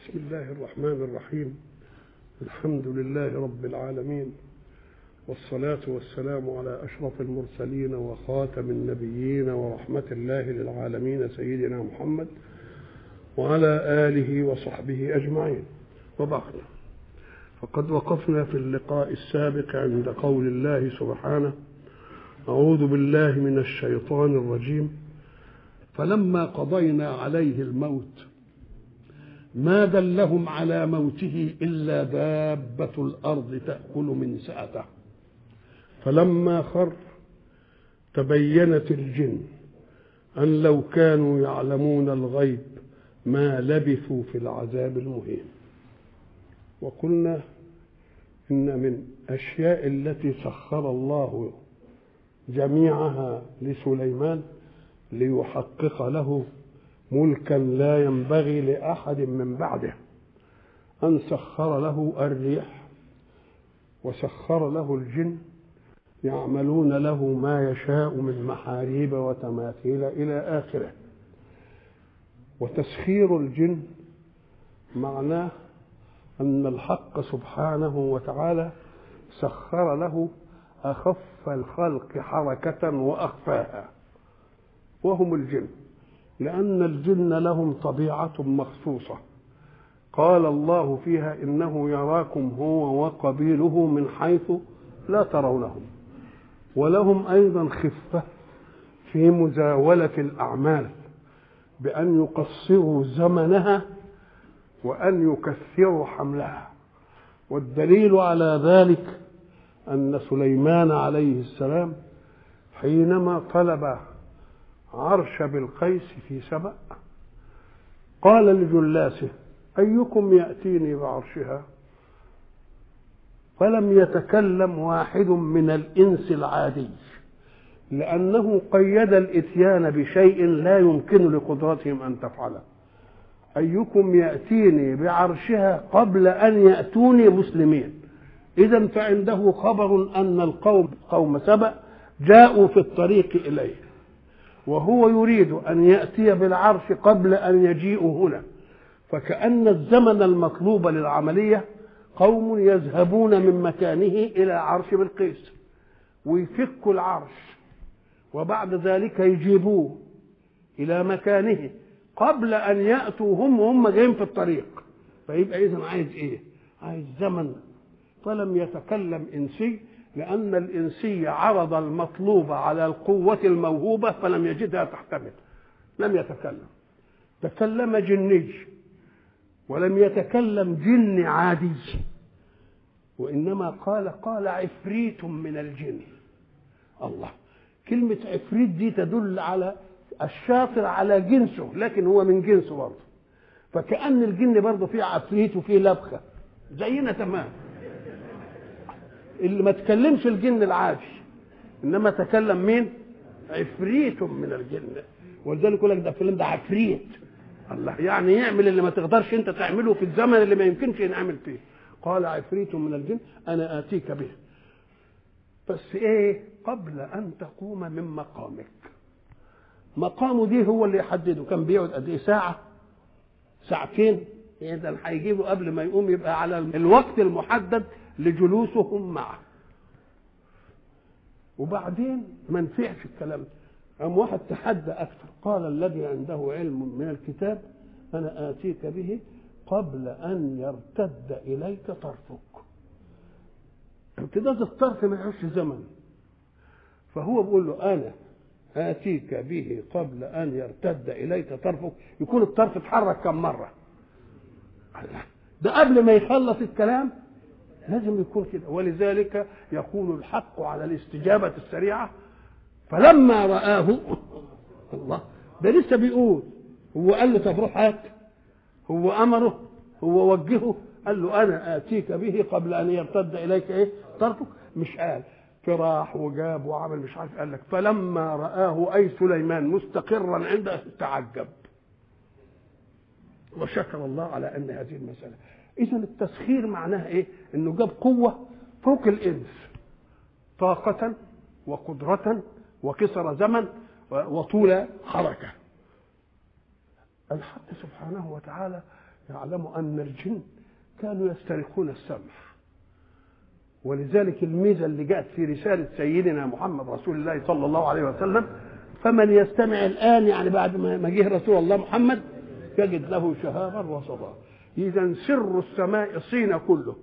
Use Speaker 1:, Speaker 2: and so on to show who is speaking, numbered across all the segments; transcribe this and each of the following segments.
Speaker 1: بسم الله الرحمن الرحيم الحمد لله رب العالمين والصلاة والسلام على أشرف المرسلين وخاتم النبيين ورحمة الله للعالمين سيدنا محمد وعلى آله وصحبه أجمعين وبعد فقد وقفنا في اللقاء السابق عند قول الله سبحانه أعوذ بالله من الشيطان الرجيم فلما قضينا عليه الموت ما دلهم على موته إلا دابة الأرض تأكل من سأته فلما خر تبينت الجن أن لو كانوا يعلمون الغيب ما لبثوا في العذاب المهين وقلنا إن من أشياء التي سخر الله جميعها لسليمان ليحقق له ملكا لا ينبغي لاحد من بعده ان سخر له الريح وسخر له الجن يعملون له ما يشاء من محاريب وتماثيل الى اخره وتسخير الجن معناه ان الحق سبحانه وتعالى سخر له اخف الخلق حركه واخفاها وهم الجن لأن الجن لهم طبيعة مخصوصة قال الله فيها إنه يراكم هو وقبيله من حيث لا ترونهم ولهم أيضا خفة في مزاولة الأعمال بأن يقصروا زمنها وأن يكثروا حملها والدليل على ذلك أن سليمان عليه السلام حينما طلب عرش بالقيس في سبأ قال لجلاسه أيكم يأتيني بعرشها فلم يتكلم واحد من الإنس العادي لأنه قيد الإتيان بشيء لا يمكن لقدرتهم أن تفعله أيكم يأتيني بعرشها قبل أن يأتوني مسلمين إذا فعنده خبر أن القوم قوم سبأ جاءوا في الطريق إليه وهو يريد أن يأتي بالعرش قبل أن يجيئوا هنا فكأن الزمن المطلوب للعملية قوم يذهبون من مكانه إلى عرش بالقيس ويفكوا العرش وبعد ذلك يجيبوه إلى مكانه قبل أن يأتوا هم وهم جايين في الطريق فيبقى إذا عايز إيه؟ عايز زمن فلم يتكلم إنسي لأن الإنسي عرض المطلوب على القوة الموهوبة فلم يجدها تحتمل لم يتكلم تكلم جني ولم يتكلم جن عادي وإنما قال قال عفريت من الجن الله كلمة عفريت دي تدل على الشاطر على جنسه لكن هو من جنسه برضه فكأن الجن برضه فيه عفريت وفيه لبخة زينا تمام اللي ما تكلمش الجن العادي انما تكلم مين عفريت من الجن ولذلك يقول لك ده فلان ده عفريت الله يعني يعمل اللي ما تقدرش انت تعمله في الزمن اللي ما يمكنش ينعمل فيه قال عفريت من الجن انا اتيك به بس ايه قبل ان تقوم من مقامك مقامه دي هو اللي يحدده كان بيقعد قد ايه ساعه ساعتين اذا هيجيبه قبل ما يقوم يبقى على الوقت المحدد لجلوسهم معه وبعدين ما نفعش الكلام ده قام واحد تحدى اكثر قال الذي عنده علم من الكتاب انا اتيك به قبل ان يرتد اليك طرفك ارتداد الطرف ما يعيش زمن فهو بيقول له انا اتيك به قبل ان يرتد اليك طرفك يكون الطرف اتحرك كم مره ده قبل ما يخلص الكلام لازم يكون كده ولذلك يكون الحق على الاستجابة السريعة فلما رآه الله ده لسه بيقول هو قال له طب روح هات هو أمره هو وجهه قال له أنا آتيك به قبل أن يرتد إليك إيه طرفك مش قال فراح وجاب وعمل مش عارف قال لك فلما رآه أي سليمان مستقرا عنده تعجب وشكر الله على أن هذه المسألة اذا التسخير معناها ايه انه جاب قوه فوق الانس طاقه وقدره وكسر زمن وطول حركه الحق سبحانه وتعالى يعلموا ان الجن كانوا يسترقون السمع ولذلك الميزه اللي جاءت في رساله سيدنا محمد رسول الله صلى الله عليه وسلم فمن يستمع الان يعني بعد ما جه رسول الله محمد يجد له شهابا وصدا اذا سر السماء صين كله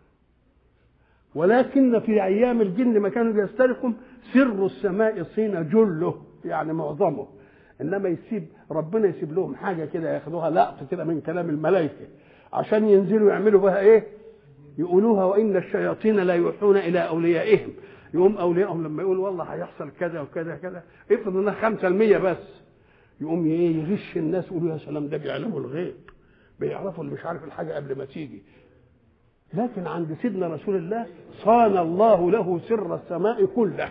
Speaker 1: ولكن في ايام الجن ما كانوا بيسترقوا سر السماء صين جله يعني معظمه انما يسيب ربنا يسيب لهم حاجه كده ياخدوها لقطه كده من كلام الملائكه عشان ينزلوا يعملوا بها ايه يقولوها وان الشياطين لا يوحون الى اوليائهم يقوم اوليائهم لما يقول والله هيحصل كذا وكذا كذا افرض انها 5% بس يقوم ايه يغش الناس يقولوا يا سلام ده بيعلموا الغيب بيعرفوا اللي مش عارف الحاجه قبل ما تيجي لكن عند سيدنا رسول الله صان الله له سر السماء كله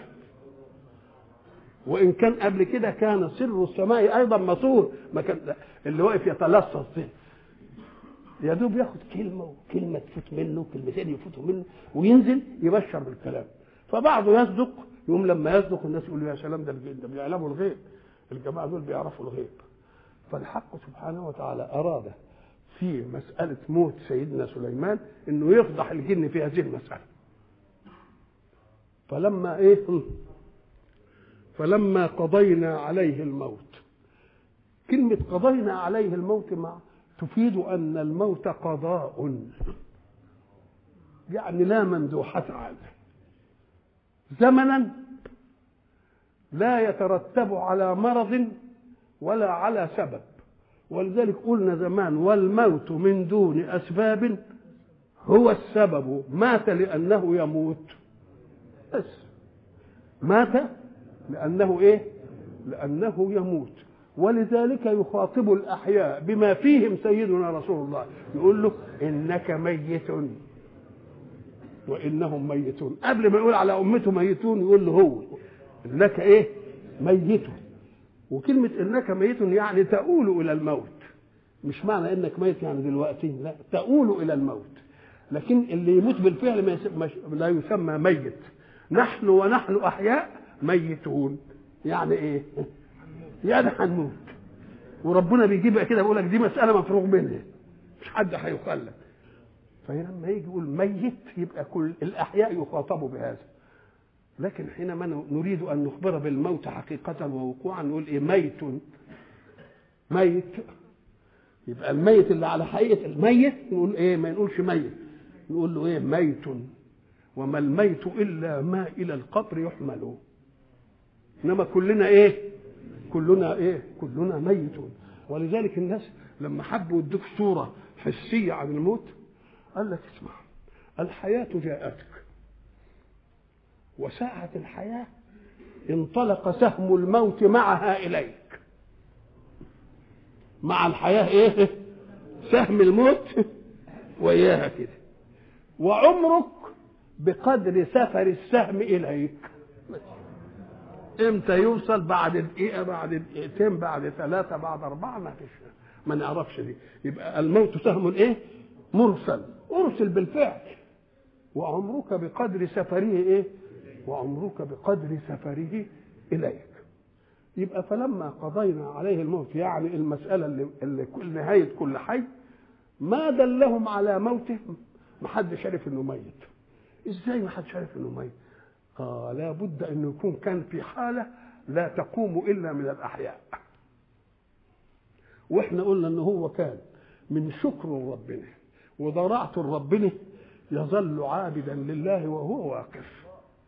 Speaker 1: وان كان قبل كده كان سر السماء ايضا مصور ما كان اللي واقف يتلصص ده يا دوب ياخد كلمه وكلمه تفوت منه كلمتين يفوتوا منه وينزل يبشر بالكلام فبعضه يصدق يقوم لما يصدق الناس يقولوا يا سلام ده ده بيعلموا الغيب الجماعه دول بيعرفوا الغيب فالحق سبحانه وتعالى اراد في مسألة موت سيدنا سليمان انه يفضح الجن في هذه المسألة فلما ايه فلما قضينا عليه الموت كلمة قضينا عليه الموت مع تفيد أن الموت قضاء يعني لا مندوحة عنه زمنا لا يترتب على مرض ولا على سبب ولذلك قلنا زمان والموت من دون أسباب هو السبب مات لأنه يموت بس مات لأنه إيه لأنه يموت ولذلك يخاطب الأحياء بما فيهم سيدنا رسول الله يقول له إنك ميت وإنهم ميتون قبل ما يقول على أمته ميتون يقول له هو إنك إيه ميت وكلمة إنك ميت يعني تؤول إلى الموت مش معنى إنك ميت يعني دلوقتي لا تؤول إلى الموت لكن اللي يموت بالفعل ما يسمى لا يسمى ميت نحن ونحن أحياء ميتون يعني إيه يعني هنموت وربنا بيجيبها كده بيقول لك دي مسألة مفروغ منها مش حد هيخلد فلما يجي يقول ميت يبقى كل الأحياء يخاطبوا بهذا لكن حينما نريد ان نخبر بالموت حقيقه ووقوعا نقول ايه ميت ميت يبقى الميت اللي على حقيقه الميت نقول ايه ما نقولش ميت نقول له ايه ميت وما الميت الا ما الى القبر يحمل انما كلنا ايه كلنا ايه كلنا ميت ولذلك الناس لما حبوا يدوك صوره حسيه عن الموت قال لك اسمع الحياه جاءتك وساعة الحياة انطلق سهم الموت معها إليك مع الحياة إيه سهم الموت وإياها كده وعمرك بقدر سفر السهم إليك امتى يوصل بعد دقيقة بعد دقيقتين بعد ثلاثة بعد أربعة ما فيش ما نعرفش دي يبقى الموت سهم إيه مرسل أرسل بالفعل وعمرك بقدر سفره إيه وعمرك بقدر سفره إليك يبقى فلما قضينا عليه الموت يعني المسألة اللي, اللي كل نهاية كل حي ما دلهم على موته ما حدش عرف انه ميت ازاي ما حدش عرف انه ميت آه لابد انه يكون كان في حالة لا تقوم الا من الاحياء واحنا قلنا ان هو كان من شكر ربنا وضراعة ربنا يظل عابدا لله وهو واقف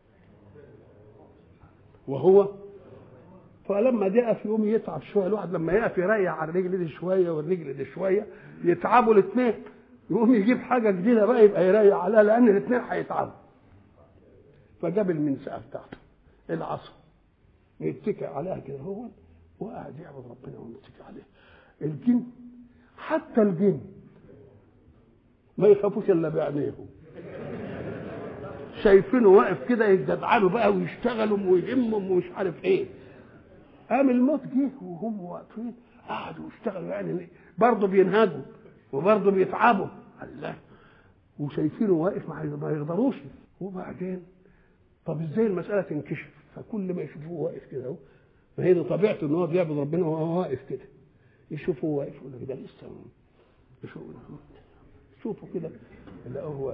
Speaker 1: وهو فلما جاء في يوم يتعب شويه الواحد لما يقف يريح على الرجل دي شويه والرجل دي شويه يتعبوا الاثنين يقوم يجيب حاجه جديده بقى يبقى يريح عليها لان الاثنين هيتعبوا فجاب المنساه بتاعته العصا يتكئ عليها كده هو وقاعد يعبد ربنا ومتكئ عليه الجن حتى الجن ما يخافوش الا بعينيهم شايفينه واقف كده يجدعنوا بقى ويشتغلوا ويهمهم ومش عارف ايه قام الموت جه وهم واقفين قعدوا يشتغلوا يعني برضه بينهجوا وبرضه بيتعبوا الله وشايفينه واقف ما يقدروش وبعدين طب ازاي المساله تنكشف فكل ما يشوفوه واقف كده اهو ما هي دي طبيعته ان هو بيعبد ربنا وهو واقف كده يشوفوه واقف يقول لك ده لسه شوفوا كده لقوه هو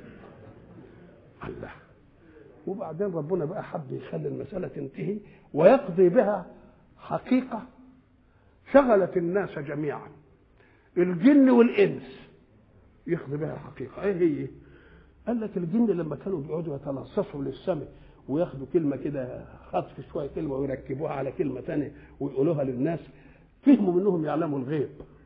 Speaker 1: الله وبعدين ربنا بقى حب يخلي المسألة تنتهي ويقضي بها حقيقة شغلت الناس جميعا الجن والإنس يقضي بها حقيقة ايه هي قال لك الجن لما كانوا بيقعدوا يتلصصوا للسماء وياخدوا كلمة كده خطف شوية كلمة ويركبوها على كلمة تانية ويقولوها للناس فهموا منهم يعلموا الغيب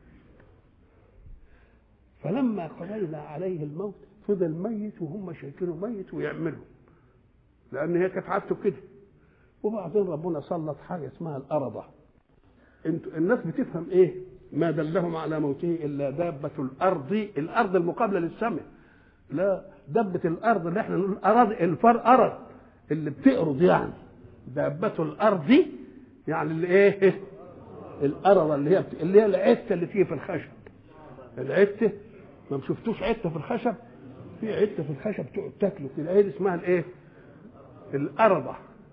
Speaker 1: فلما قضينا عليه الموت فضل ميت وهم شايفينه ميت ويعملوا لان هي كانت عادته كده وبعدين ربنا سلط حاجه اسمها الارضه انتوا الناس بتفهم ايه ما دلهم على موته الا دابه الارض الارض المقابله للسماء لا دبه الارض اللي احنا نقول ارض الفار ارض اللي بتقرض يعني دابه الارض يعني اللي ايه الارض اللي هي بت... اللي هي العته اللي فيه في الخشب العته ما شفتوش عته في الخشب في عته في الخشب تقعد تاكله كده هي اسمها الايه الأرضة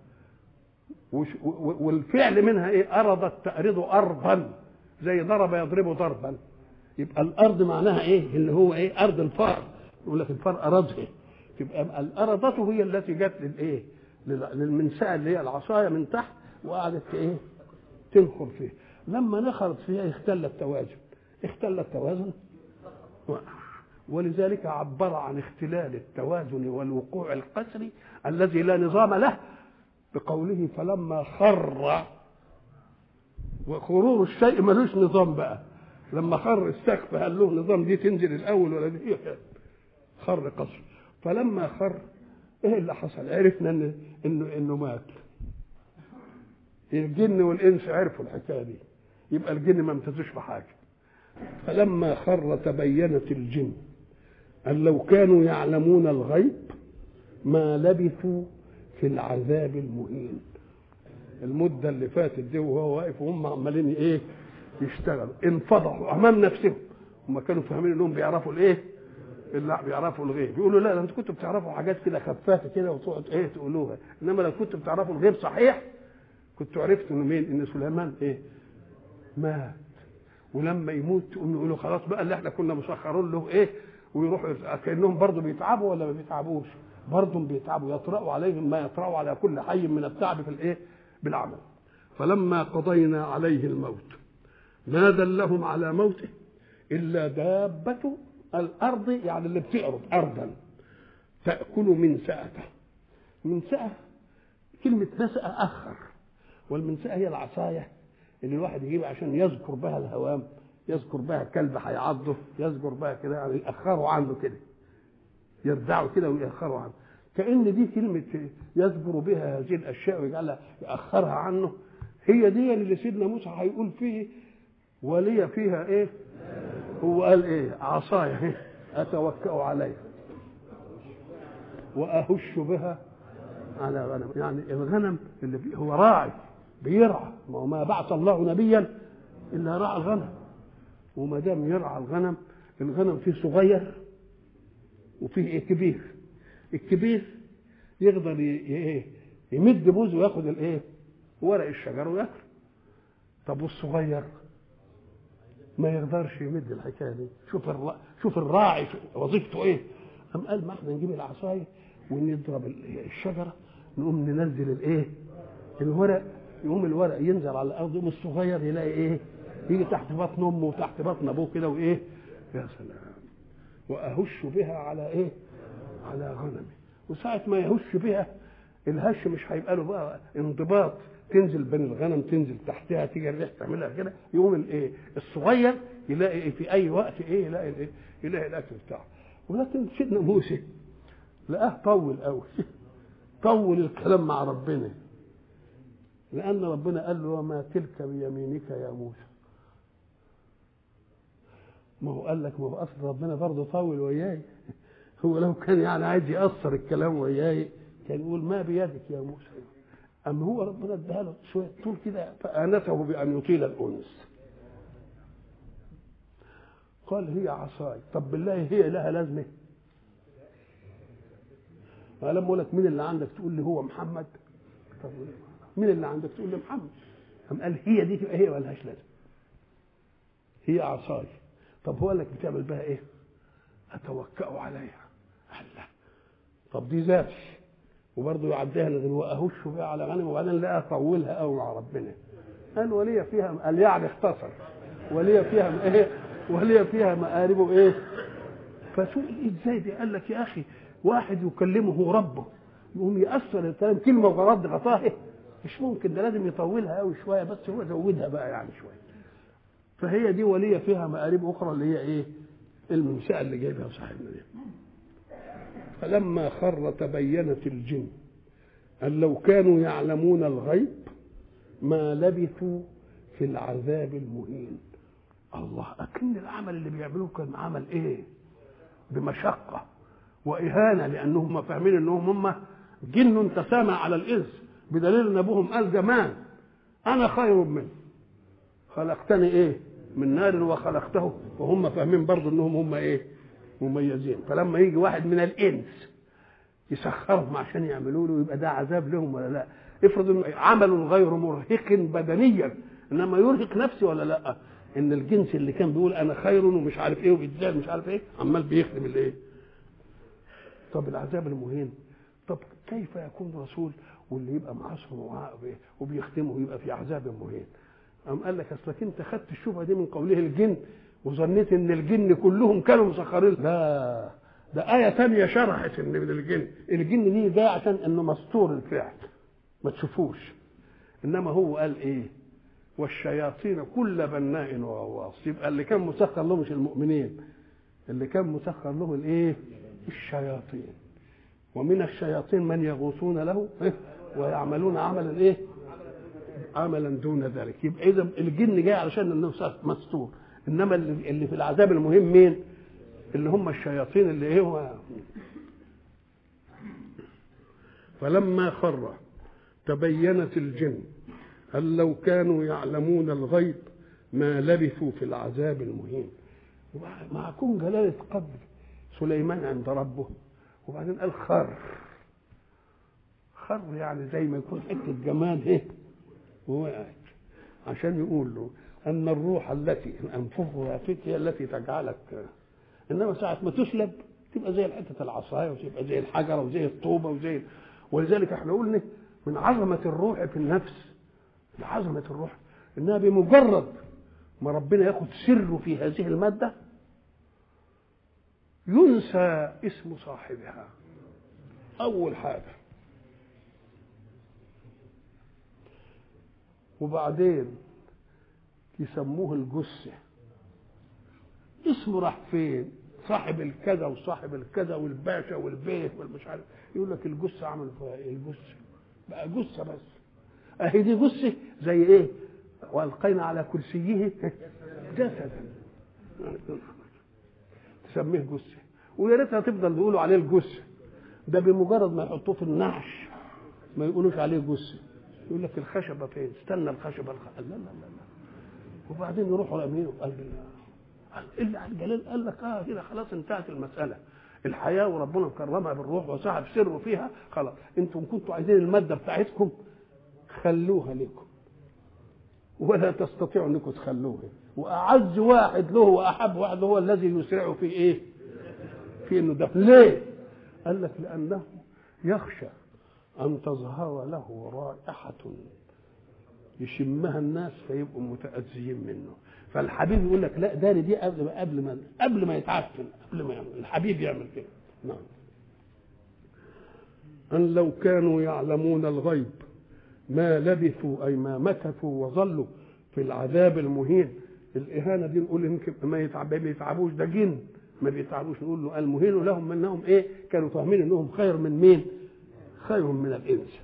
Speaker 1: والفعل منها ايه أرضت تأرض أرضا زي ضرب يضرب ضربا يبقى الأرض معناها ايه اللي هو ايه أرض الفار يقول لك الفار أرضها تبقى الأرضة هي التي جت للايه للمنساء اللي هي العصاية من تحت وقعدت ايه تنخر فيه لما نخرت فيها اختل التوازن اختل التوازن ولذلك عبر عن اختلال التوازن والوقوع القسري الذي لا نظام له بقوله فلما خر وخرور الشيء ملوش نظام بقى لما خر السقف هل له نظام دي تنزل الاول ولا دي خر قصر فلما خر ايه اللي حصل عرفنا ان انه انه مات الجن والانس عرفوا الحكايه دي يبقى الجن ما امتازوش بحاجه فلما خر تبينت الجن أن لو كانوا يعلمون الغيب ما لبثوا في العذاب المهين المدة اللي فاتت دي وهو واقف وهم عمالين ايه يشتغلوا انفضحوا امام نفسهم هم كانوا فاهمين انهم بيعرفوا الايه لا بيعرفوا الغيب بيقولوا لا انتوا كنتوا بتعرفوا حاجات كده خفافه كده وتقعد ايه تقولوها انما لو كنتوا بتعرفوا الغيب صحيح كنتوا عرفتوا انه مين ان سليمان ايه مات ولما يموت تقوم يقولوا خلاص بقى اللي احنا كنا مسخرين له ايه ويروحوا كانهم برضه بيتعبوا ولا ما بيتعبوش برضه بيتعبوا يطرأوا عليهم ما يطرأوا على كل حي من التعب في الايه بالعمل فلما قضينا عليه الموت ما دلهم على موته الا دابه الارض يعني اللي بتعرض ارضا تاكل من سأته من سأة كلمة نسأة أخر والمنسأة هي العصاية اللي الواحد يجيبها عشان يذكر بها الهوام يذكر بها كلب هيعضه يذكر بها كده يعني يأخروا عنه كده يردعوا كده ويأخروا عنه كأن دي كلمة يذكر بها هذه الأشياء ويجعلها يأخرها عنه هي دي اللي سيدنا موسى هيقول فيه ولي فيها ايه هو قال ايه عصايا اتوكا عليها واهش بها على غنم يعني الغنم اللي فيه هو راعي بيرعى ما هو ما بعث الله نبيا الا راعى الغنم وما دام يرعى الغنم الغنم فيه صغير وفيه ايه كبير الكبير يقدر ايه يمد بوزه وياخد الايه ورق الشجر وياكل طب والصغير ما يقدرش يمد الحكايه دي شوف الرا... شوف الراعي وظيفته ايه قام قال ما احنا نجيب العصايه ونضرب الشجره نقوم ننزل الايه الورق يقوم الورق ينزل على الارض يقوم الصغير يلاقي ايه يجي تحت بطن امه وتحت بطن ابوه كده وايه يا سلام واهش بها على ايه على غنمي وساعة ما يهش بها الهش مش هيبقى له بقى انضباط تنزل بين الغنم تنزل تحتها تيجي الريح تعملها كده يقوم الايه الصغير يلاقي إيه في اي وقت ايه يلاقي الايه يلاقي الاكل بتاعه ولكن سيدنا موسى لقاه طول قوي طول الكلام مع ربنا لان ربنا قال له وما تلك بيمينك يا موسى ما هو قال لك ما هو اصل ربنا برضه طول وياي هو لو كان يعني عايز يأثر الكلام وياي كان يقول ما بيدك يا موسى أما هو ربنا اداها له شوية طول كده فآنسه بأن يطيل الأنس قال هي عصاي طب بالله هي لها لازمة فلما أقول لك مين اللي عندك تقول لي هو محمد طب مين اللي عندك تقول لي محمد قام قال هي دي تبقى هي ملهاش لازمة هي عصاي طب هو قال لك بتعمل بها ايه اتوكأ عليها قال لا طب دي ذاتي وبرضه يعديها لغير واهش بها على غنم وبعدين لا اطولها قوي مع ربنا قال ولي فيها قال يعني اختصر ولي فيها ايه ولي فيها مآرب ايه فسئل ازاي دي قال لك يا اخي واحد يكلمه ربه يقوم يأثر الكلام كلمه وغرض غطاه إيه؟ مش ممكن ده لازم يطولها قوي شويه بس هو زودها بقى يعني شويه فهي دي وليه فيها مآرب اخرى اللي هي ايه المنشأة اللي جايبها صاحبنا دي فلما خر تبينت الجن أن لو كانوا يعلمون الغيب ما لبثوا في العذاب المهين الله أكن العمل اللي بيعملوه كان عمل إيه بمشقة وإهانة لأنهم فاهمين أنهم هم جن تسامى على الإنس بدليل أن أبوهم قال زمان أنا خير منه خلقتني إيه من نار وخلقته وهم فاهمين برضه أنهم هم إيه مميزين فلما يجي واحد من الإنس يسخرهم عشان يعملوا له يبقى ده عذاب لهم ولا لا افرض انه عمل غير مرهق بدنيا انما يرهق نفسي ولا لا ان الجنس اللي كان بيقول انا خير ومش عارف ايه وبيتزال مش عارف ايه عمال بيخدم الايه طب العذاب المهين طب كيف يكون رسول واللي يبقى معاصره وبيخدمه يبقى في عذاب مهين قام قال لك اصلك انت خدت الشبهه دي من قوله الجن وظنيت ان الجن كلهم كانوا مسخرين لا ده آية ثانية شرحت إن من الجن، الجن دي جاية عشان إنه مستور الفعل ما تشوفوش إنما هو قال إيه؟ والشياطين كل بناء وغواص يبقى اللي كان مسخر له مش المؤمنين اللي كان مسخر له الإيه؟ الشياطين ومن الشياطين من يغوصون له إيه؟ ويعملون عملا إيه؟ عملا دون ذلك يبقى إذا الجن جاي علشان إنه مستور إنما اللي في العذاب المهم مين؟ اللي هم الشياطين اللي ايه هو فلما خر تبينت الجن هل لو كانوا يعلمون الغيب ما لبثوا في العذاب المهين مع كون جلالة قدر سليمان عند ربه وبعدين قال خر خر يعني زي ما يكون حتة جمال ايه ووقعت عشان يقول له أن الروح التي أنفخها فيك هي التي تجعلك انما ساعه ما تسلب تبقى زي حته العصايه وتبقى زي الحجره وزي الطوبه وزي ولذلك احنا قلنا من عظمه الروح في النفس من عظمه الروح انها بمجرد ما ربنا ياخد سره في هذه الماده ينسى اسم صاحبها اول حاجه وبعدين يسموه الجثه اسمه راح فين صاحب الكذا وصاحب الكذا والباشا والبيت والمش عارف يقول لك الجثه عملوا فيها ايه الجثه بقى جثه بس اهي دي جثه زي ايه والقينا على كرسيه جسدا تسميه جثه ويا ريتها تفضل يقولوا عليه الجثه ده بمجرد ما يحطوه في النعش ما يقولوش عليه جثه يقول لك الخشبه فين استنى الخشبه الخ... لا لا لا لا وبعدين يروحوا رامينه في قلب الله الا على الجلال قال لك اه كده خلاص انتهت المساله الحياه وربنا مكرمها بالروح وصاحب سره فيها خلاص انتم كنتوا عايزين الماده بتاعتكم خلوها لكم ولا تستطيعوا انكم تخلوها واعز واحد له واحب واحد هو الذي يسرع في ايه؟ في انه ده ليه؟ قال لك لانه يخشى ان تظهر له رائحه يشمها الناس فيبقوا متاذيين منه فالحبيب يقول لك لا داري دي قبل ما قبل ما قبل ما يتعفن قبل ما يعمل الحبيب يعمل كده نعم أن لو كانوا يعلمون الغيب ما لبثوا أي ما مكثوا وظلوا في العذاب المهين الإهانة دي نقول يمكن ما يتعب ما بيتعبوش ده جن ما بيتعبوش نقول له المهين لهم منهم إيه كانوا فاهمين إنهم خير من مين خير من الإنس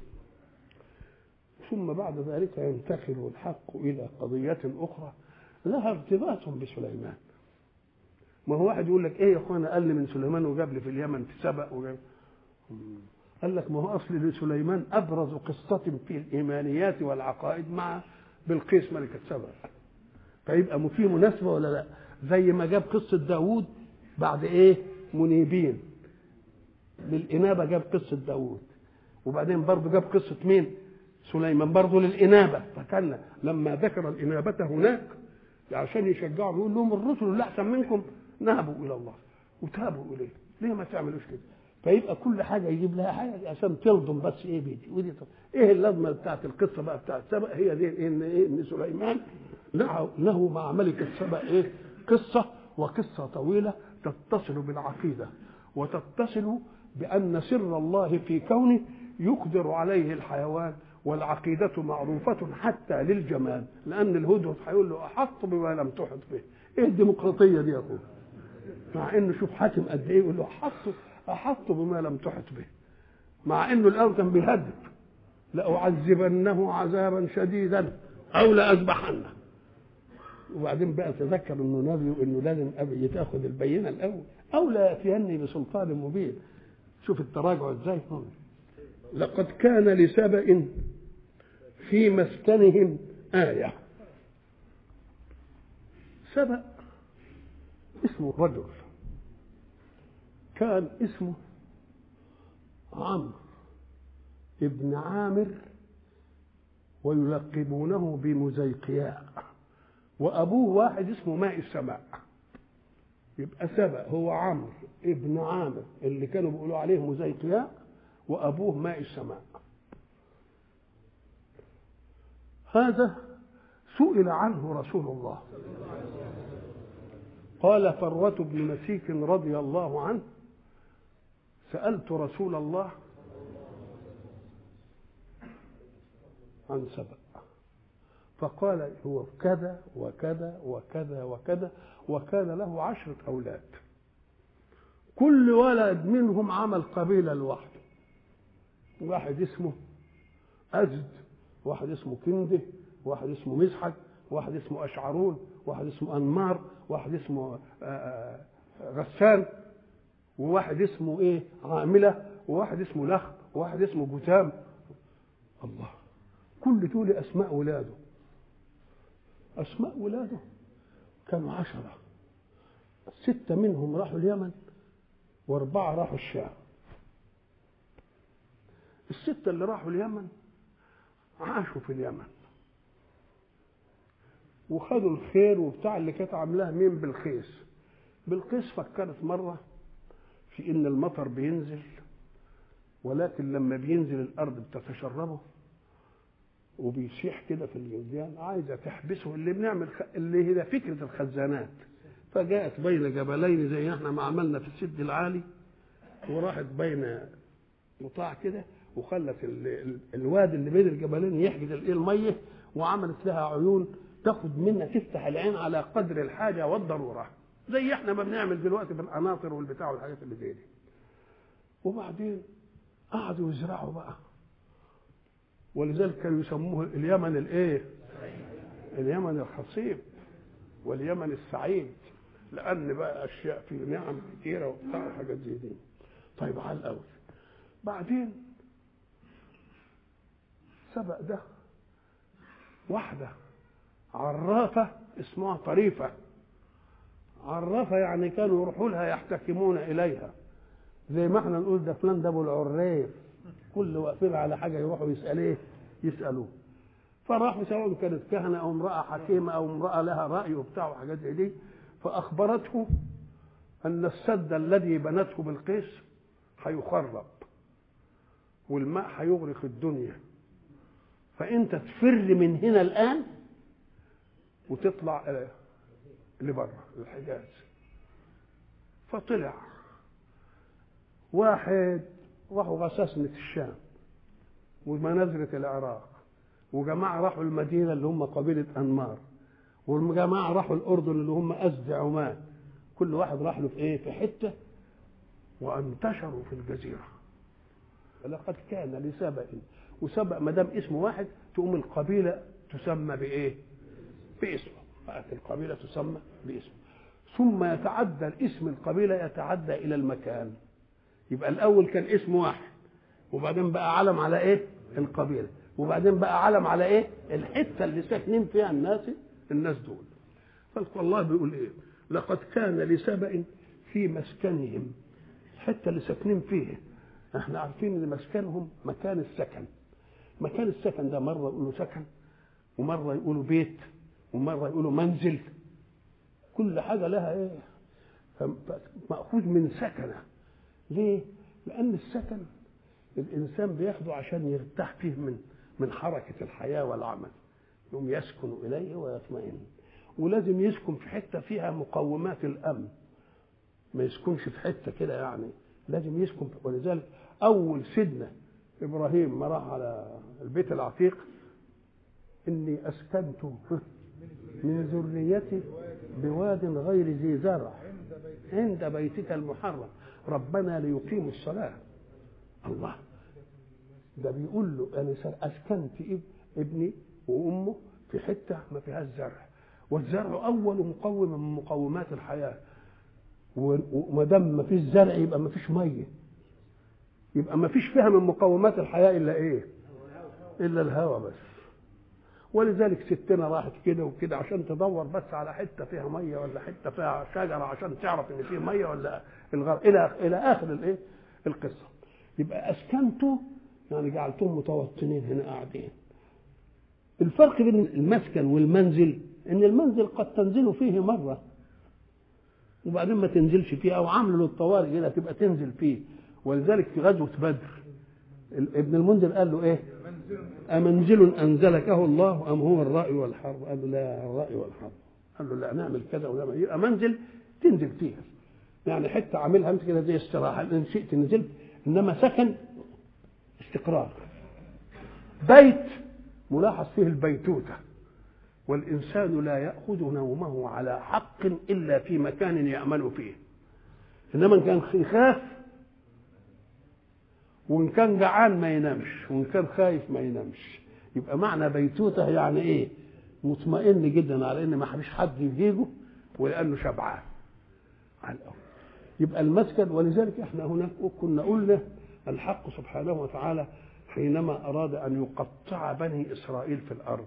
Speaker 1: ثم بعد ذلك ينتقل الحق إلى قضية أخرى لها ارتباط بسليمان ما هو واحد يقول لك ايه يا اخوانا قال لي من سليمان وجاب لي في اليمن في سبأ وجاب قال لك ما هو اصل لسليمان ابرز قصه في الايمانيات والعقائد مع بلقيس ملكه سبأ فيبقى في مناسبه ولا لا زي ما جاب قصه داوود بعد ايه منيبين للانابه جاب قصه داوود وبعدين برضه جاب قصه مين سليمان برضه للانابه فكان لما ذكر الانابه هناك عشان يشجعهم يقول لهم الرسل اللي احسن منكم نهبوا الى الله وتابوا اليه ليه ما تعملوش كده فيبقى كل حاجه يجيب لها حاجه عشان تلضم بس ايه بيدي ودي طب. ايه اللازمه بتاعت القصه بقى بتاعت سبأ هي دي إيه ان ايه ان سليمان له له مع ملك السبأ ايه قصه وقصه طويله تتصل بالعقيده وتتصل بان سر الله في كونه يقدر عليه الحيوان والعقيدة معروفة حتى للجمال لأن الهدهد هيقول له أحط بما لم تحط به إيه الديمقراطية دي يا أخويا مع إنه شوف حاكم قد إيه يقول له أحط أحط بما لم تحط به مع إنه الأول كان بيهدد لأعذبنه عذابا شديدا أو لأذبحنه وبعدين بقى تذكر انه نبي وانه لازم ابي تاخذ البينه الاول او لا ياتيني بسلطان مبين شوف التراجع ازاي لقد كان لسبأ في مسكنهم آية سبأ اسمه رجل كان اسمه عمرو ابن عامر ويلقبونه بمزيقياء وأبوه واحد اسمه ماء السماء يبقى سبأ هو عمرو ابن عامر اللي كانوا بيقولوا عليه مزيقياء وأبوه ماء السماء هذا سئل عنه رسول الله قال فروة بن مسيك رضي الله عنه سألت رسول الله عن سبأ فقال هو كذا وكذا وكذا وكذا وكان له عشرة أولاد كل ولد منهم عمل قبيلة لوحده واحد اسمه أزد واحد اسمه كنده واحد اسمه مزحك واحد اسمه أشعرون واحد اسمه أنمار واحد اسمه غسان وواحد اسمه ايه عاملة وواحد اسمه لخ وواحد اسمه جثام الله كل دول أسماء ولاده أسماء ولاده كانوا عشرة ستة منهم راحوا اليمن وأربعة راحوا الشام الستة اللي راحوا اليمن عاشوا في اليمن وخدوا الخير وبتاع اللي كانت عاملاه مين بالقيس بالقيس فكرت مرة في إن المطر بينزل ولكن لما بينزل الأرض بتتشربه وبيسيح كده في الجديان عايزة تحبسه اللي بنعمل خ... اللي هي فكرة الخزانات فجاءت بين جبلين زي احنا ما عملنا في السد العالي وراحت بين قطاع كده وخلت ال... ال... الوادي اللي بين الجبلين يحجز الايه الميه وعملت لها عيون تاخد منها تفتح العين على قدر الحاجه والضروره زي احنا ما بنعمل دلوقتي بالقناطر والبتاع والحاجات اللي زي دي وبعدين قعدوا يزرعوا بقى ولذلك كانوا يسموه اليمن الايه اليمن الخصيب واليمن السعيد لان بقى اشياء في نعم كثيره وبتاع وحاجات زي دي طيب على الاول بعدين سبق ده واحده عرافه اسمها طريفه عرافه يعني كانوا يروحوا لها يحتكمون اليها زي ما احنا نقول ده فلان ده ابو العريف كل واقفين على حاجه يروحوا يساليه يسالوه فراحوا سواء كانت كهنه او امراه حكيمه او امراه لها راي وبتاع وحاجات زي دي فاخبرته ان السد الذي بنته بالقيس هيخرب والماء هيغرق الدنيا فانت تفر من هنا الان وتطلع لبره الحجاز فطلع واحد راحوا غساسنة الشام ومنازلة العراق وجماعة راحوا المدينة اللي هم قبيلة أنمار والجماعة راحوا الأردن اللي هم أزد عمان كل واحد راح له في إيه في حتة وانتشروا في الجزيرة لقد كان لسبأ وسبأ ما دام اسم واحد تقوم القبيلة تسمى بإيه؟ باسمه بقت القبيلة تسمى باسمه ثم يتعدى الاسم القبيلة يتعدى إلى المكان يبقى الاول كان اسم واحد وبعدين بقى علم على ايه القبيله وبعدين بقى علم على ايه الحته اللي ساكنين فيها الناس الناس دول فالله بيقول ايه لقد كان لسبأ في مسكنهم الحته اللي ساكنين فيها احنا عارفين ان مسكنهم مكان السكن مكان السكن ده مره يقولوا سكن ومره يقولوا بيت ومره يقولوا منزل كل حاجة لها إيه مأخوذ من سكنة ليه؟ لأن السكن الإنسان بياخده عشان يرتاح فيه من من حركة الحياة والعمل يوم يسكن إليه ويطمئن ولازم يسكن في حتة فيها مقومات الأمن ما يسكنش في حتة كده يعني لازم يسكن ولذلك أول سيدنا إبراهيم ما راح على البيت العتيق إني أسكنت من ذريتي بواد غير ذي زرع عند بيتك المحرم ربنا ليقيموا الصلاة الله ده بيقول له أنا أسكنت ابني وأمه في حتة ما فيهاش زرع والزرع أول مقوم من مقومات الحياة وما دام ما فيش زرع يبقى ما فيش مية يبقى ما فيش فيها من مقومات الحياة إلا إيه؟ إلا الهواء بس ولذلك ستنا راحت كده وكده عشان تدور بس على حته فيها ميه ولا حته فيها شجره عشان تعرف ان فيه ميه ولا الغر الى الى اخر الايه القصه يبقى اسكنتوا يعني جعلتهم متوطنين هنا قاعدين الفرق بين المسكن والمنزل ان المنزل قد تنزل فيه مره وبعدين ما تنزلش فيه او عامل للطوارئ كده تبقى تنزل فيه ولذلك في غزوه بدر ابن المنذر قال له ايه أمنزل أنزلكه الله أم هو الرأي والحرب قال له لا الرأي والحرب قال له لا نعمل كذا ولا يبقى منزل تنزل فيها يعني حتة عاملها أنت كده زي استراحة إن شئت نزلت إنما سكن استقرار بيت ملاحظ فيه البيتوتة والإنسان لا يأخذ نومه على حق إلا في مكان يأمن فيه إنما إن كان يخاف وان كان جعان ما ينامش وان كان خايف ما ينامش يبقى معنى بيتوته يعني ايه مطمئن جدا على ان ما فيش حد يجيبه ولانه شبعان على الاول يبقى المسكن ولذلك احنا هناك كنا قلنا الحق سبحانه وتعالى حينما اراد ان يقطع بني اسرائيل في الارض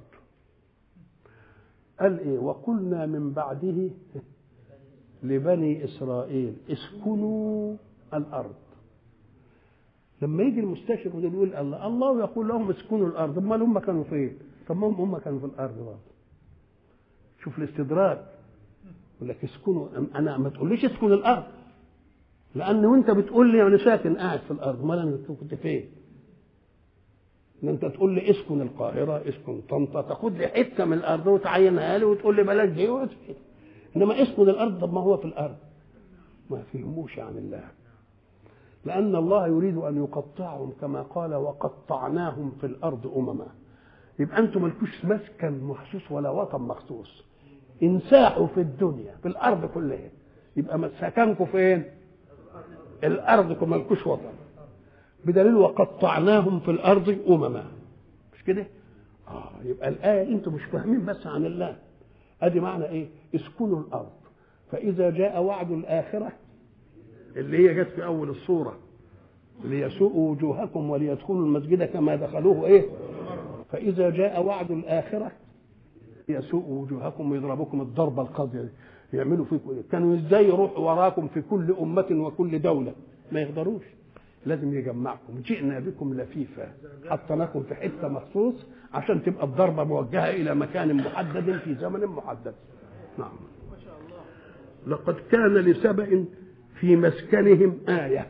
Speaker 1: قال ايه وقلنا من بعده لبني اسرائيل اسكنوا الارض لما يجي المستشرق ده يقول الله الله يقول لهم اسكنوا الارض امال هم كانوا فين؟ طب ما هم كانوا في الارض برضه شوف الاستدراج يقول لك اسكنوا انا ما تقوليش اسكن الارض لان وانت بتقول لي انا ساكن قاعد في الارض امال انا كنت فين؟ ان انت تقول لي اسكن القاهره اسكن طنطا تاخد لي حته من الارض وتعينها لي وتقول لي بلاش دي انما اسكن الارض طب ما هو في الارض ما فهموش عن الله لأن الله يريد أن يقطعهم كما قال وقطعناهم في الأرض أمما يبقى أنتم ملكوش مسكن مخصوص ولا وطن مخصوص انساحوا في الدنيا في الأرض كلها يبقى سكنكم فين؟ الأرض ملكوش وطن بدليل وقطعناهم في الأرض أمما مش كده؟ آه يبقى الآية أنتم مش فاهمين بس عن الله أدي معنى إيه؟ اسكنوا الأرض فإذا جاء وعد الآخرة اللي هي جت في اول الصوره ليسوءوا وجوهكم وليدخلوا المسجد كما دخلوه ايه فاذا جاء وعد الاخره يسوءوا وجوهكم ويضربكم الضربه القاضيه يعملوا فيكم كانوا ازاي يروحوا وراكم في كل امه وكل دوله ما يقدروش لازم يجمعكم جئنا بكم لفيفا حطيناكم في حته مخصوص عشان تبقى الضربه موجهه الى مكان محدد في زمن محدد نعم لقد كان لسبأ في مسكنهم آية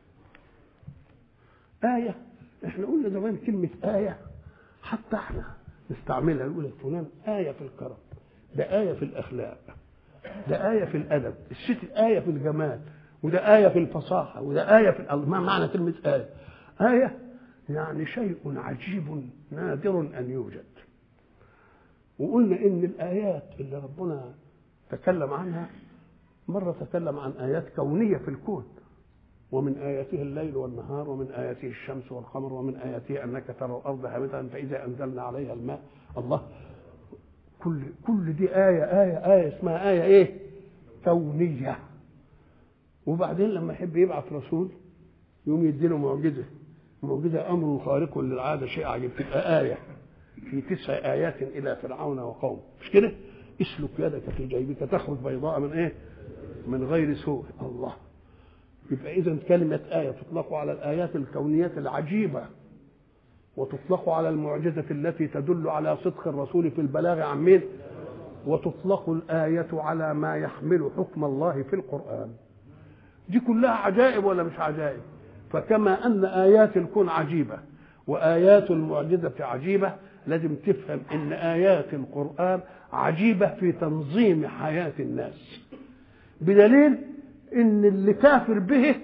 Speaker 1: آية احنا قلنا زمان كلمة آية حتى احنا نستعملها نقول فلان آية في الكرم ده آية في الأخلاق ده آية في الأدب الست آية في الجمال وده آية في الفصاحة وده آية في ما معنى كلمة آية آية يعني شيء عجيب نادر أن يوجد وقلنا إن الآيات اللي ربنا تكلم عنها مرة تكلم عن آيات كونية في الكون ومن آياته الليل والنهار ومن آياته الشمس والقمر ومن آياته أنك ترى الأرض هامدة فإذا أنزلنا عليها الماء الله كل كل دي آية آية آية اسمها آية إيه؟ كونية وبعدين لما يحب يبعث رسول يقوم يديله معجزة معجزة أمر خارق للعادة شيء عجيب تبقى آية في تسع آيات إلى فرعون وقومه مش كده؟ اسلك يدك في جيبك تخرج بيضاء من إيه؟ من غير سوء الله يبقى اذا كلمه ايه تطلق على الايات الكونيه العجيبه وتطلق على المعجزه التي تدل على صدق الرسول في البلاغ عن مين وتطلق الآية على ما يحمل حكم الله في القرآن دي كلها عجائب ولا مش عجائب فكما أن آيات الكون عجيبة وآيات المعجزة عجيبة لازم تفهم ان ايات القران عجيبه في تنظيم حياه الناس بدليل ان اللي كافر به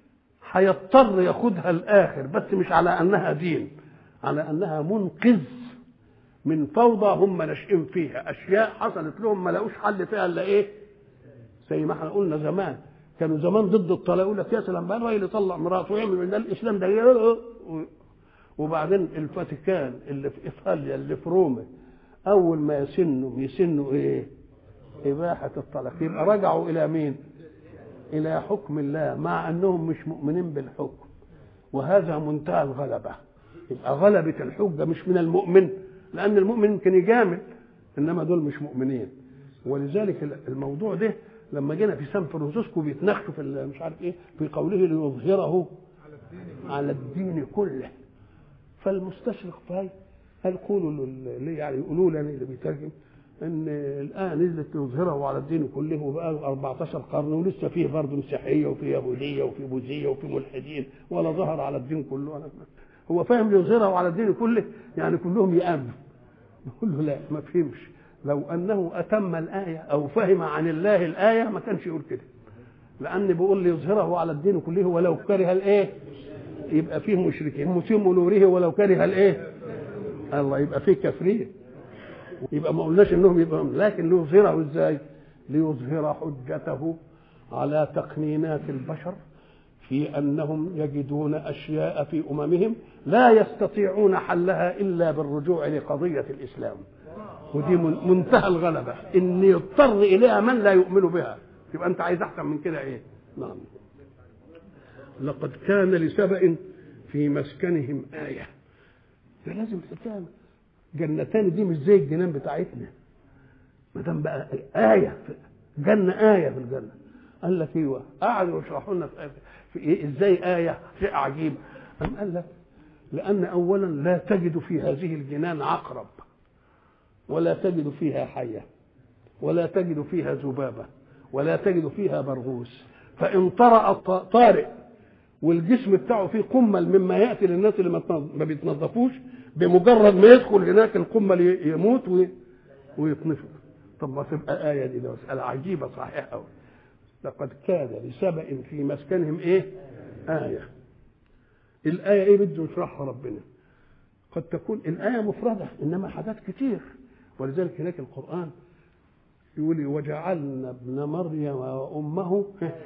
Speaker 1: هيضطر ياخدها الاخر بس مش على انها دين على انها منقذ من فوضى هم ناشئين فيها اشياء حصلت لهم ما لقوش حل فيها الا ايه زي ما احنا قلنا زمان كانوا زمان ضد الطلاق يقول لك يا سلام بقى الراجل يطلق مراته ويعمل من ده الاسلام ده وبعدين الفاتيكان اللي في ايطاليا اللي في روما اول ما يسنوا يسنوا ايه اباحه الطلاق يبقى رجعوا الى مين الى حكم الله مع انهم مش مؤمنين بالحكم وهذا منتهى الغلبه يبقى غلبه الحجه مش من المؤمن لان المؤمن يمكن يجامل انما دول مش مؤمنين ولذلك الموضوع ده لما جينا في سان فرانسيسكو بيتناقشوا في مش عارف ايه في قوله ليظهره على الدين كله فالمستشرق فاي قال قولوا اللي يعني يقولوا لنا اللي بيترجم ان الان نزلت ليظهره على الدين كله وبقى 14 قرن ولسه فيه برضه مسيحيه وفي يهوديه وفي بوذيه وفي ملحدين ولا ظهر على الدين كله أنا هو فاهم ليظهره على الدين كله يعني كلهم يامنوا نقول له لا ما فهمش لو انه اتم الايه او فهم عن الله الايه ما كانش يقول كده لان بيقول ليظهره على الدين كله ولو كره الايه يبقى فيه مشركين متم نوره ولو كره الايه الله يبقى فيه كافرين يبقى ما قلناش انهم يبقى لكن ليظهره ازاي ليظهر حجته على تقنينات البشر في انهم يجدون اشياء في اممهم لا يستطيعون حلها الا بالرجوع لقضيه الاسلام ودي منتهى الغلبه ان يضطر اليها من لا يؤمن بها يبقى انت عايز احسن من كده ايه نعم لقد كان لسبأ في مسكنهم آية ده لازم الحكاية جنتان دي مش زي الجنان بتاعتنا ما دام بقى آية جنة آية في الجنة قال لك ايوه قعدوا يشرحوا لنا في, في إيه ازاي آية شيء عجيب قام قال لك لأن أولا لا تجد في هذه الجنان عقرب ولا تجد فيها حية ولا تجد فيها ذبابة ولا تجد فيها برغوث فإن طرأ طارئ والجسم بتاعه فيه قمل مما ياتي للناس اللي ما بيتنظفوش بمجرد ما يدخل هناك القمل يموت ويطنفه طب ما تبقى آية دي ده مسألة عجيبة صحيح أوي لقد كان لسبأ في مسكنهم إيه؟ آية الآية إيه بده يشرحها ربنا قد تكون الآية مفردة إنما حاجات كتير ولذلك هناك القرآن يقول وجعلنا ابن مريم وأمه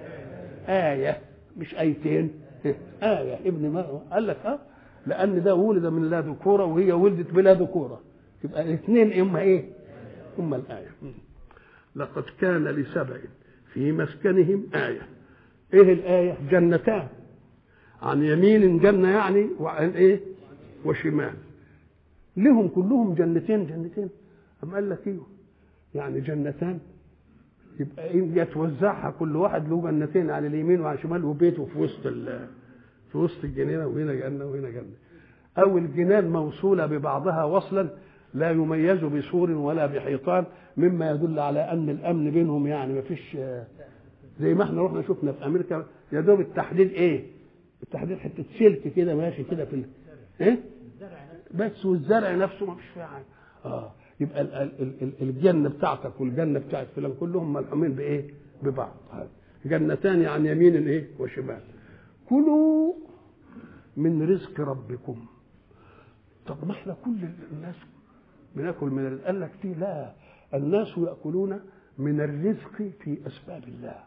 Speaker 1: آية مش آيتين آية ابن مريم قال لك اه لأن ده ولد من لا ذكورة وهي ولدت بلا ذكورة يبقى الاثنين إما إيه؟ هما الآية لقد كان لسبع في مسكنهم آية إيه الآية؟ جنتان عن يمين جنة يعني وعن إيه؟ وشمال لهم كلهم جنتين جنتين أم قال لك إيه؟ يعني جنتان يبقى إيه يتوزعها كل واحد له جنتين على اليمين وعلى الشمال وبيته في وسط في وسط الجنينه وهنا جنه وهنا جنه او الجنان موصوله ببعضها وصلا لا يميز بسور ولا بحيطان مما يدل على ان الامن بينهم يعني ما فيش زي ما احنا رحنا شفنا في امريكا يا دوب التحديد ايه؟ التحديد حته سلك كده ماشي كده في ال... ايه؟ بس والزرع نفسه ما فيش فيه حاجه اه يبقى ال ال ال الجنه بتاعتك والجنه بتاعت فلان كلهم ملحومين بايه؟ ببعض جنتان عن يمين ايه؟ وشمال كلوا من رزق ربكم طب ما احنا كل الناس بناكل من الرزق قال لك فيه لا الناس ياكلون من الرزق في اسباب الله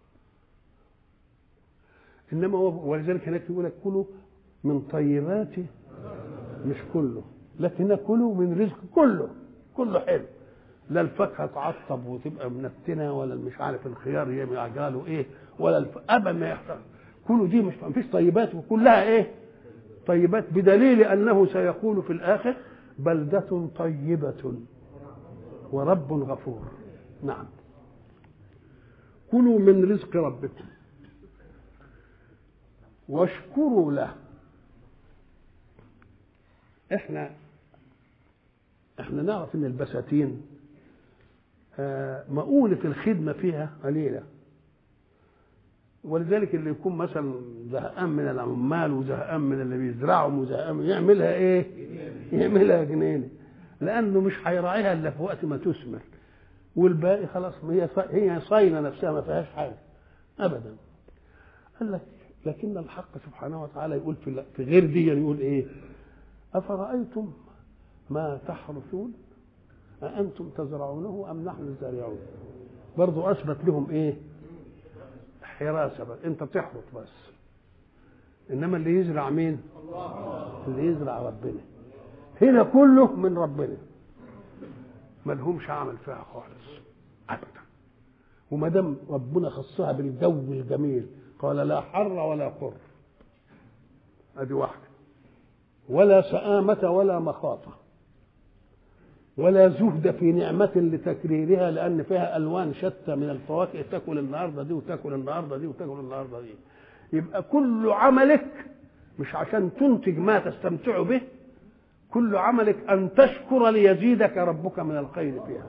Speaker 1: انما ولذلك هناك يقول لك كلوا من طيبات مش كله لكن كلوا من رزق كله كله حلو لا الفاكهه تعصب وتبقى منتنه ولا مش عارف الخيار يعجله ايه ولا الف... ابدا ما يحصل كله دي مش مفيش طيبات وكلها ايه طيبات بدليل انه سيقول في الاخر بلدة طيبة ورب غفور نعم كلوا من رزق ربكم واشكروا له احنا احنا نعرف ان البساتين آه، مؤونة الخدمة فيها قليلة ولذلك اللي يكون مثلا زهقان من العمال وزهقان من اللي بيزرعوا وزهقان من- يعملها ايه؟ يعملها جنينه لانه مش هيراعيها الا في وقت ما تثمر والباقي خلاص هي هي صاينه نفسها ما فيهاش حاجه ابدا قال لك لكن الحق سبحانه وتعالى يقول في في غير دي يقول ايه؟ افرايتم ما تحرثون أأنتم تزرعونه أم نحن الزارعون برضو أثبت لهم إيه حراسة بس أنت تحرث بس إنما اللي يزرع مين اللي يزرع ربنا هنا كله من ربنا ملهمش عمل فيها خالص أبدا وما دام ربنا خصها بالجو الجميل قال لا حر ولا قر ادي واحده ولا سآمة ولا مخاطة ولا زهد في نعمة لتكريرها لأن فيها ألوان شتى من الفواكه تاكل النهاردة دي وتاكل النهاردة دي وتاكل النهاردة دي يبقى كل عملك مش عشان تنتج ما تستمتع به كل عملك أن تشكر ليزيدك ربك من الخير فيها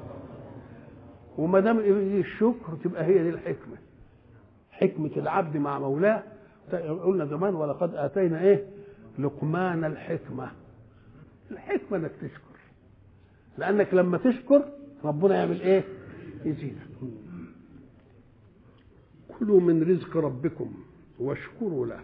Speaker 1: وما دام الشكر تبقى هي دي الحكمة حكمة العبد مع مولاه قلنا زمان ولقد آتينا إيه لقمان الحكمة الحكمة انك تشكر لانك لما تشكر ربنا يعمل ايه يزيدك كلوا من رزق ربكم واشكروا له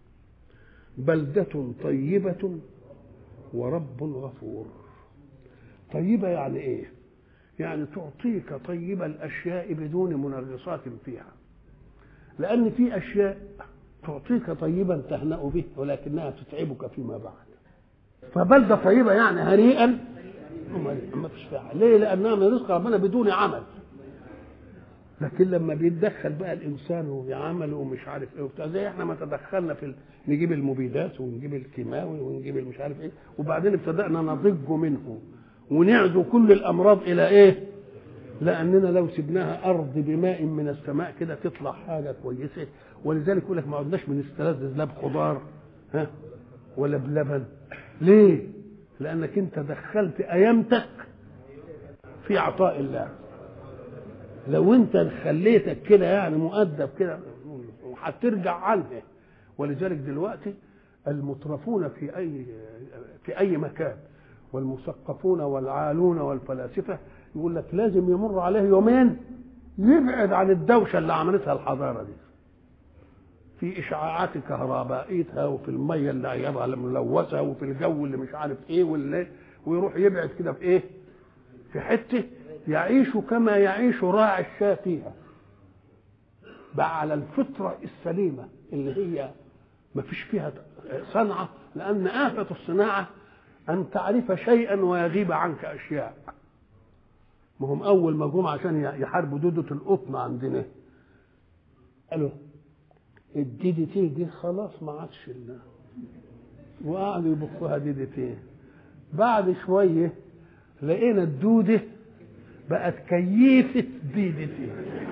Speaker 1: بلدة طيبة ورب غفور طيبة يعني ايه يعني تعطيك طيب الاشياء بدون منغصات فيها لان في اشياء تعطيك طيبا تهنأ به ولكنها تتعبك فيما بعد فبلدة طيبة يعني هنيئا ما فيش فيها ليه لأنها من رزق ربنا بدون عمل لكن لما بيتدخل بقى الانسان وبيعمله ومش عارف ايه وبتاع زي احنا ما تدخلنا في ال... نجيب المبيدات ونجيب الكيماوي ونجيب المش عارف ايه وبعدين ابتدانا نضج منه ونعزو كل الامراض الى ايه؟ لاننا لو سبناها ارض بماء من السماء كده تطلع حاجه كويسه ولذلك يقول لك ما عدناش بنستلذذ لا بخضار ها ولا بلبن ليه؟ لانك انت دخلت ايامتك في عطاء الله لو انت خليتك كده يعني مؤدب كده هترجع عنها ولذلك دلوقتي المترفون في اي في اي مكان والمثقفون والعالون والفلاسفه يقول لك لازم يمر عليه يومين يبعد عن الدوشه اللي عملتها الحضاره دي في اشعاعات كهربائيتها وفي الميه اللي عيبها الملوثه وفي الجو اللي مش عارف ايه واللي ويروح يبعد كده في ايه في حته يعيش كما يعيش راعي الشاة فيها بقى على الفطرة السليمة اللي هي ما فيش فيها صنعة لأن آفة الصناعة أن تعرف شيئا ويغيب عنك أشياء ما هم أول ما جم عشان يحاربوا دودة القطن عندنا قالوا الدي دي تي دي خلاص ما عادش لنا وقعدوا يبخوها دي دي تي بعد شوية لقينا الدودة بقت كيفة دي دي تي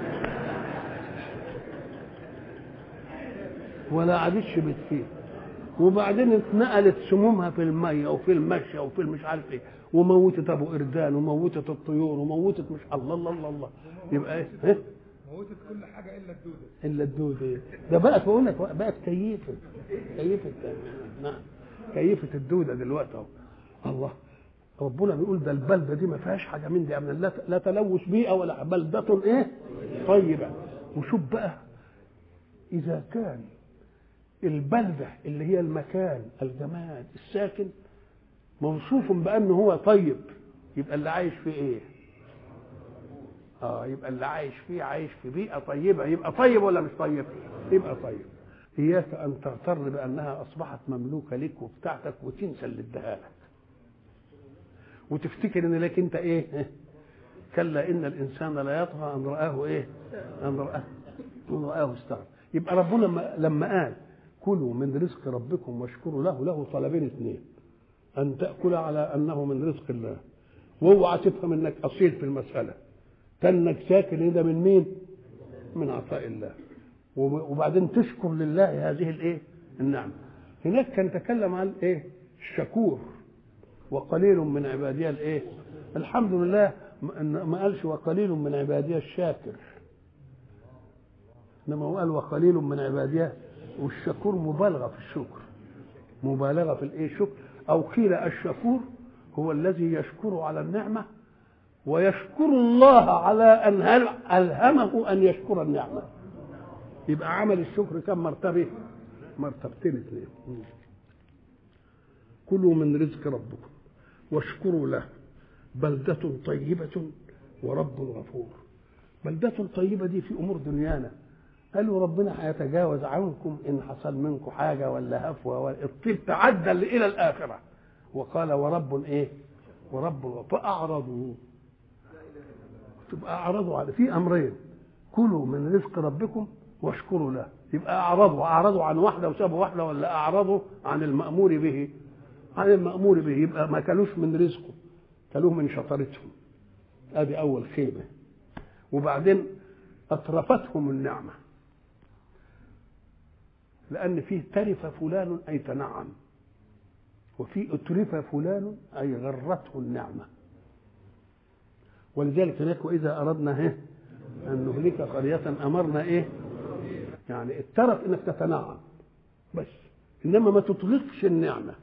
Speaker 1: ولا عادتش بتفيد وبعدين اتنقلت سمومها في الميه وفي المشي وفي المش عارف ايه وموتت ابو قردان وموتت الطيور وموتت مش الله الله الله, الله. يبقى ايه؟ إيه؟
Speaker 2: موتت كل حاجه الا الدوده
Speaker 1: الا الدوده ده بقت بقول لك بقت كيفه كيفه نعم كيفه الدوده دلوقتي اهو الله ربنا بيقول ده البلده دي ما فيهاش حاجه من دي لا لا تلوث بيئه ولا بلده ايه طيبه وشوف بقى اذا كان البلده اللي هي المكان الجماد الساكن موصوف بانه هو طيب يبقى اللي عايش فيه ايه اه يبقى اللي عايش فيه عايش في بيئه طيبه يبقى طيب ولا مش طيب يبقى طيب اياك ان تغتر بانها اصبحت مملوكه لك وبتاعتك وتنسى اللي اداها لك وتفتكر ان لك انت ايه كلا ان الانسان لا يطغى ان راه ايه ان راه ان راه استغنى يبقى ربنا لما, لما قال كلوا من رزق ربكم واشكروا له له طلبين اثنين ان تاكل على انه من رزق الله واوعى تفهم انك اصيل في المساله تنك ساكن ده من مين من عطاء الله وبعدين تشكر لله هذه الايه النعمه هناك كان تكلم عن ايه الشكور وقليل من عبادي الايه الحمد لله ما ما قالش وقليل من عبادي الشاكر انما هو قال وقليل من عبادي والشكور مبالغه في الشكر مبالغه في الايه الشكر او قيل الشكور هو الذي يشكر على النعمه ويشكر الله على ان هل- الهمه ان يشكر النعمه يبقى عمل الشكر كم مرتبه مرتبتين اثنين كلوا من رزق ربكم واشكروا له بلدة طيبة ورب غفور بلدة طيبة دي في أمور دنيانا قالوا ربنا هيتجاوز عنكم إن حصل منكم حاجة ولا هفوة ولا الطيب تعدى إلى الآخرة وقال ورب إيه ورب غفور فأعرضوا تبقى أعرضوا على في أمرين كلوا من رزق ربكم واشكروا له يبقى أعرضوا أعرضوا عن واحدة وسابوا واحدة ولا أعرضوا عن المأمور به عن المأمور به يبقى ما كلوش من رزقه كلوه من شطارتهم ادي اول خيبه وبعدين اطرفتهم النعمه لان فيه ترف فلان اي تنعم وفي اترف فلان اي غرته النعمه ولذلك هناك واذا اردنا ايه ان نهلك قريه امرنا ايه يعني الترف انك تتنعم بس انما ما تطلقش النعمه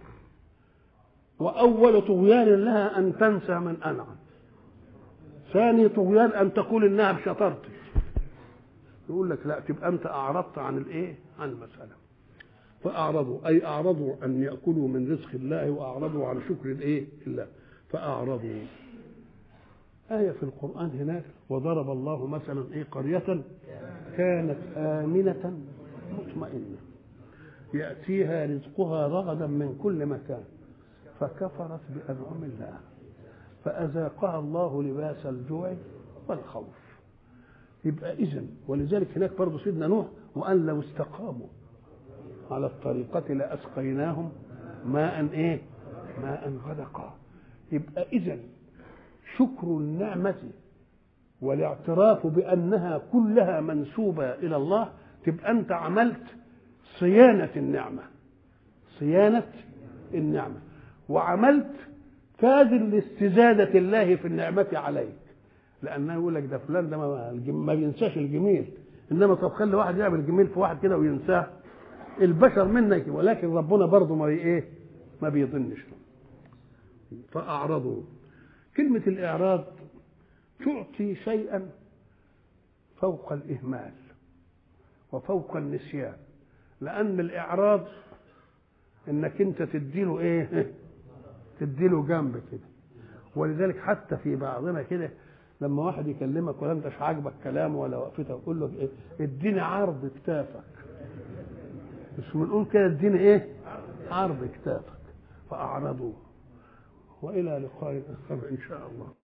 Speaker 1: واول طغيان لها ان تنسى من انعم ثاني طغيان ان تقول انها بشطارتك يقول لك لا تبقى انت اعرضت عن الايه عن المساله فاعرضوا اي اعرضوا ان ياكلوا من رزق الله واعرضوا عن شكر الايه الله فاعرضوا آية في القرآن هناك وضرب الله مثلا إيه قرية كانت آمنة مطمئنة يأتيها رزقها رغدا من كل مكان فكفرت بأنعم الله فأذاقها الله لباس الجوع والخوف يبقى إذن ولذلك هناك برضه سيدنا نوح وأن لو استقاموا على الطريقة لأسقيناهم ماء إيه؟ ماء غدقا يبقى إذن شكر النعمة والاعتراف بأنها كلها منسوبة إلى الله تبقى أنت عملت صيانة النعمة صيانة النعمة وعملت كاد لاستزادة الله في النعمة عليك لأنه يقول لك ده فلان ده ما, ما بينساش الجميل إنما طب خلي واحد يعمل جميل في واحد كده وينساه البشر منك ولكن ربنا برضه ما ايه ما بيظنش فأعرضوا كلمة الإعراض تعطي شيئا فوق الإهمال وفوق النسيان لأن الإعراض إنك أنت تديله إيه؟ تديله جنب كده ولذلك حتى في بعضنا كده لما واحد يكلمك ولا انتش عاجبك كلامه ولا وقفته تقول له إيه؟ اديني عرض كتافك مش بنقول كده اديني ايه؟ عرض كتافك فأعرضوه والى لقاء اخر ان شاء الله